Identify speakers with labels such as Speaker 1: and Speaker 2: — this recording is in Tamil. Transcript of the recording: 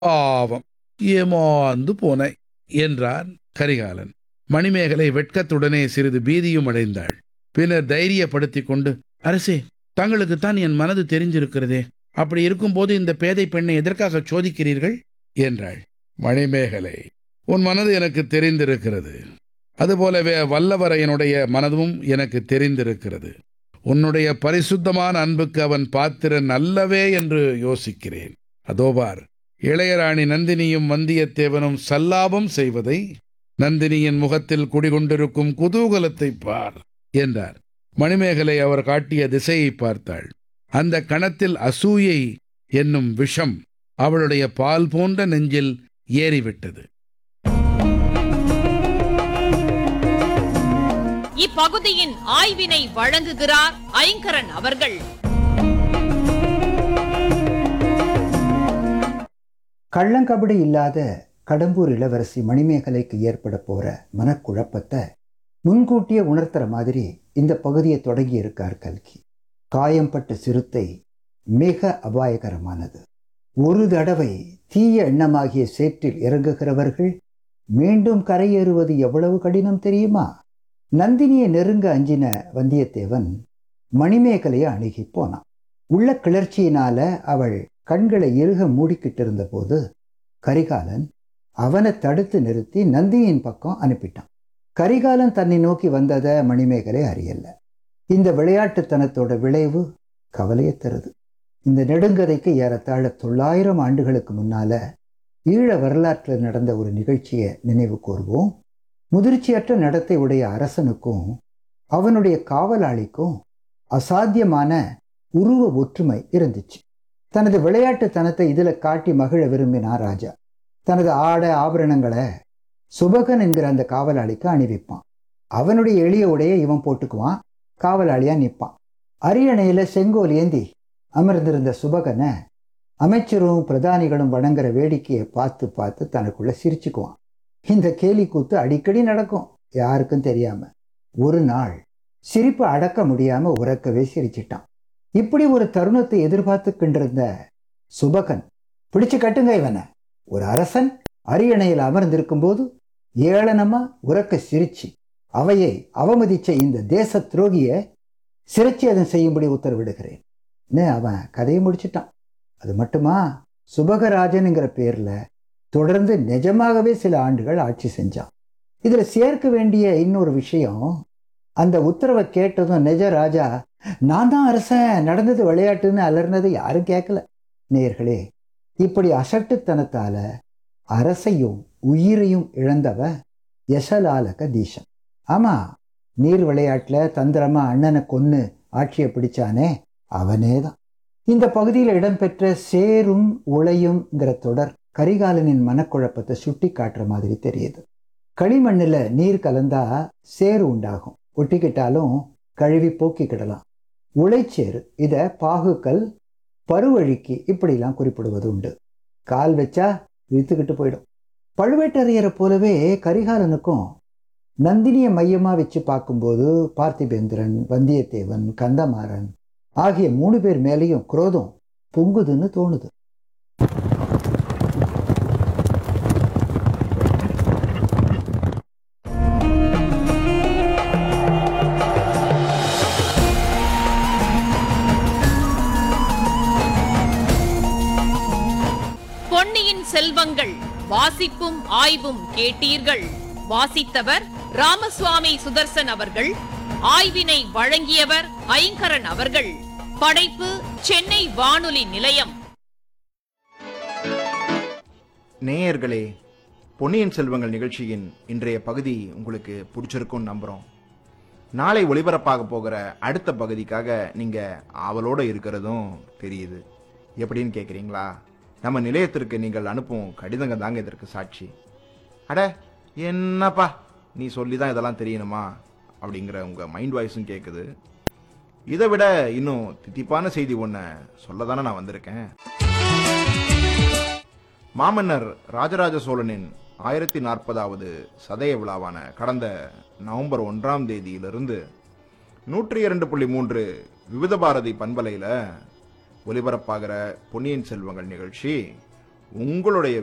Speaker 1: பாவம் ஏமாந்து போனாய் என்றான் கரிகாலன் மணிமேகலை வெட்கத்துடனே சிறிது பீதியும் அடைந்தாள் பின்னர் தைரியப்படுத்திக் கொண்டு அரசே தங்களுக்குத்தான் என் மனது தெரிஞ்சிருக்கிறதே அப்படி இருக்கும்போது இந்த பேதை பெண்ணை எதற்காக சோதிக்கிறீர்கள் என்றாள் மணிமேகலை உன் மனது எனக்கு தெரிந்திருக்கிறது அதுபோலவே வல்லவரையனுடைய மனதும் எனக்கு தெரிந்திருக்கிறது உன்னுடைய பரிசுத்தமான அன்புக்கு அவன் பாத்திரன் அல்லவே என்று யோசிக்கிறேன் அதோபார் இளையராணி நந்தினியும் வந்தியத்தேவனும் சல்லாபம் செய்வதை நந்தினியின் முகத்தில் குடிகொண்டிருக்கும் குதூகலத்தை பார் என்றார் மணிமேகலை அவர் காட்டிய திசையை பார்த்தாள் அந்த கணத்தில் அசூயை என்னும் விஷம் அவளுடைய பால் போன்ற நெஞ்சில் ஏறிவிட்டது
Speaker 2: இப்பகுதியின் ஆய்வினை வழங்குகிறார் ஐங்கரன் அவர்கள்
Speaker 3: கள்ளங்கபடி இல்லாத கடம்பூர் இளவரசி மணிமேகலைக்கு ஏற்பட போற மனக்குழப்பத்தை முன்கூட்டியே உணர்த்துற மாதிரி இந்த பகுதியை தொடங்கி இருக்கார் கல்கி காயம்பட்ட சிறுத்தை மிக அபாயகரமானது ஒரு தடவை தீய எண்ணமாகிய சேற்றில் இறங்குகிறவர்கள் மீண்டும் கரையேறுவது எவ்வளவு கடினம் தெரியுமா நந்தினியை நெருங்க அஞ்சின வந்தியத்தேவன் மணிமேகலையை அணுகி போனான் உள்ள கிளர்ச்சியினால அவள் கண்களை இறுக மூடிக்கிட்டு இருந்தபோது கரிகாலன் அவனை தடுத்து நிறுத்தி நந்தினியின் பக்கம் அனுப்பிட்டான் கரிகாலன் தன்னை நோக்கி வந்ததை மணிமேகலை அறியல இந்த விளையாட்டுத்தனத்தோட விளைவு கவலையை தருது இந்த நெடுங்கதைக்கு ஏறத்தாழ தொள்ளாயிரம் ஆண்டுகளுக்கு முன்னால ஈழ வரலாற்றில் நடந்த ஒரு நிகழ்ச்சியை நினைவு கூர்வோம் முதிர்ச்சியற்ற நடத்தை உடைய அரசனுக்கும் அவனுடைய காவலாளிக்கும் அசாத்தியமான உருவ ஒற்றுமை இருந்துச்சு தனது விளையாட்டுத்தனத்தை இதில் காட்டி மகிழ விரும்பினார் ராஜா தனது ஆடை ஆபரணங்களை சுபகன் என்கிற அந்த காவலாளிக்கு அணிவிப்பான் அவனுடைய எளிய உடையை இவன் போட்டுக்குவான் காவலாளியா நிற்பான் அரியணையில செங்கோல் ஏந்தி அமர்ந்திருந்த சுபகனை அமைச்சரும் பிரதானிகளும் வணங்குற வேடிக்கையை பார்த்து பார்த்து தனக்குள்ள சிரிச்சுக்குவான் இந்த கேலி கூத்து அடிக்கடி நடக்கும் யாருக்கும் தெரியாம ஒரு நாள் சிரிப்பு அடக்க முடியாம உறக்கவே சிரிச்சிட்டான் இப்படி ஒரு தருணத்தை எதிர்பார்த்துக்கின்றிருந்த சுபகன் பிடிச்சு கட்டுங்க இவனை ஒரு அரசன் அரியணையில் அமர்ந்திருக்கும் போது ஏளனமா உறக்க சிரிச்சு அவையை அவமதிச்ச இந்த தேச துரோகிய சிரச்சேதம் செய்யும்படி உத்தரவிடுகிறேன் அவன் கதையை முடிச்சிட்டான் அது மட்டுமா சுபகராஜனுங்கிற பேர்ல தொடர்ந்து நிஜமாகவே சில ஆண்டுகள் ஆட்சி செஞ்சான் இதுல சேர்க்க வேண்டிய இன்னொரு விஷயம் அந்த உத்தரவை கேட்டதும் நிஜ ராஜா நான் தான் அரசன் நடந்தது விளையாட்டுன்னு அலர்னது யாரும் கேட்கல நேர்களே இப்படி அசட்டுத்தனத்தால அரசையும் உயிரையும் இழந்தவ யசலாலக தீசன் ஆமா நீர் விளையாட்டுல தந்திரமா அண்ணனை கொன்னு ஆட்சியை பிடிச்சானே அவனே தான் இந்த பகுதியில் இடம்பெற்ற சேரும் உளையும்ங்கிற தொடர் கரிகாலனின் மனக்குழப்பத்தை சுட்டி காட்டுற மாதிரி தெரியுது களிமண்ணில் நீர் கலந்தா சேறு உண்டாகும் ஒட்டிக்கிட்டாலும் கழுவி போக்கிக்கிடலாம் உளைச்சேறு இதை பாகுக்கல் பருவழிக்கு இப்படிலாம் குறிப்பிடுவது உண்டு கால் வச்சா இழுத்துக்கிட்டு போயிடும் பழுவேட்டரையரை போலவே கரிகாலனுக்கும் நந்தினியை மையமாக வச்சு பார்க்கும்போது பார்த்திபேந்திரன் வந்தியத்தேவன் கந்தமாறன் ஆகிய மூணு பேர் மேலேயும் குரோதம் பொங்குதுன்னு தோணுது
Speaker 2: பொன்னியின் செல்வங்கள் வாசிப்பும் ஆய்வும் கேட்டீர்கள் வாசித்தவர் ராமசுவாமி சுதர்சன் அவர்கள் ஆய்வினை வழங்கியவர் ஐங்கரன் அவர்கள் படைப்பு சென்னை வானொலி நிலையம்
Speaker 4: நேயர்களே பொன்னியின் செல்வங்கள் நிகழ்ச்சியின் இன்றைய பகுதி உங்களுக்கு பிடிச்சிருக்கும்னு நம்புகிறோம் நாளை ஒளிபரப்பாக போகிற அடுத்த பகுதிக்காக நீங்கள் ஆவலோடு இருக்கிறதும் தெரியுது எப்படின்னு கேட்குறீங்களா நம்ம நிலையத்திற்கு நீங்கள் அனுப்பும் கடிதங்க தாங்க இதற்கு சாட்சி அட என்னப்பா நீ சொல்லி தான் இதெல்லாம் தெரியணுமா அப்படிங்கிற உங்கள் மைண்ட் வாய்ஸும் கேட்குது இதை விட இன்னும் தித்திப்பான செய்தி ஒன்று சொல்ல தானே நான் வந்திருக்கேன் மாமன்னர் ராஜராஜ சோழனின் ஆயிரத்தி நாற்பதாவது சதய விழாவான கடந்த நவம்பர் ஒன்றாம் தேதியிலிருந்து நூற்றி இரண்டு புள்ளி மூன்று விவித பாரதி பண்பலையில் ஒலிபரப்பாகிற பொன்னியின் செல்வங்கள் நிகழ்ச்சி உங்களுடைய